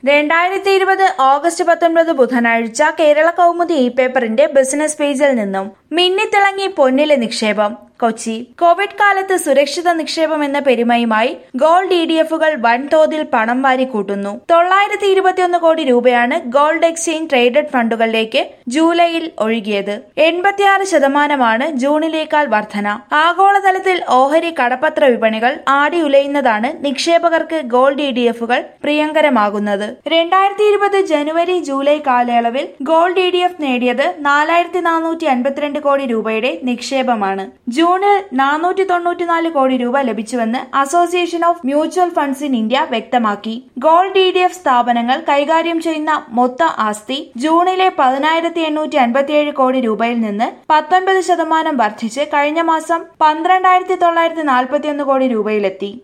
രണ്ടായിരത്തി ഇരുപത് ഓഗസ്റ്റ് പത്തൊൻപത് ബുധനാഴ്ച കേരള കൗമുദി ഇ പേപ്പറിന്റെ ബിസിനസ് പേജിൽ നിന്നും മിന്നിത്തിളങ്ങി പൊന്നിലെ നിക്ഷേപം കൊച്ചി കോവിഡ് കാലത്ത് സുരക്ഷിത നിക്ഷേപം എന്ന പെരുമയുമായി ഗോൾഡ് ഇ ഡി എഫുകൾ വൻതോതിൽ പണം വാരി കൂട്ടുന്നു തൊള്ളായിരത്തി ഇരുപത്തിയൊന്ന് കോടി രൂപയാണ് ഗോൾഡ് എക്സ്ചേഞ്ച് ട്രേഡഡ് ഫണ്ടുകളിലേക്ക് ജൂലൈയിൽ ഒഴുകിയത് എൺപത്തിയാറ് ശതമാനമാണ് ജൂണിലേക്കാൾ വർധന ആഗോളതലത്തിൽ ഓഹരി കടപ്പത്ര വിപണികൾ ആടിയുലയുന്നതാണ് നിക്ഷേപകർക്ക് ഗോൾഡ് ഇ ഡി എഫുകൾ പ്രിയങ്കരമാകുന്നത് രണ്ടായിരത്തി ഇരുപത് ജനുവരി ജൂലൈ കാലയളവിൽ ഗോൾഡ് ഇ ഡി എഫ് നേടിയത് നാലായിരത്തി നാനൂറ്റി അൻപത്തിരണ്ട് കോടി രൂപയുടെ നിക്ഷേപമാണ് ജൂണിൽ നാനൂറ്റി തൊണ്ണൂറ്റിനാല് കോടി രൂപ ലഭിച്ചുവെന്ന് association of mutual funds in India വ്യക്തമാക്കി ഗോൾഡ് ഇ ഡി എഫ് സ്ഥാപനങ്ങൾ കൈകാര്യം ചെയ്യുന്ന മൊത്ത ആസ്തി ജൂണിലെ പതിനായിരത്തി എണ്ണൂറ്റി അൻപത്തിയേഴ് കോടി രൂപയിൽ നിന്ന് പത്തൊൻപത് ശതമാനം വർദ്ധിച്ച് കഴിഞ്ഞ മാസം പന്ത്രണ്ടായിരത്തി തൊള്ളായിരത്തി നാൽപ്പത്തിയൊന്ന് കോടി രൂപയിലെത്തി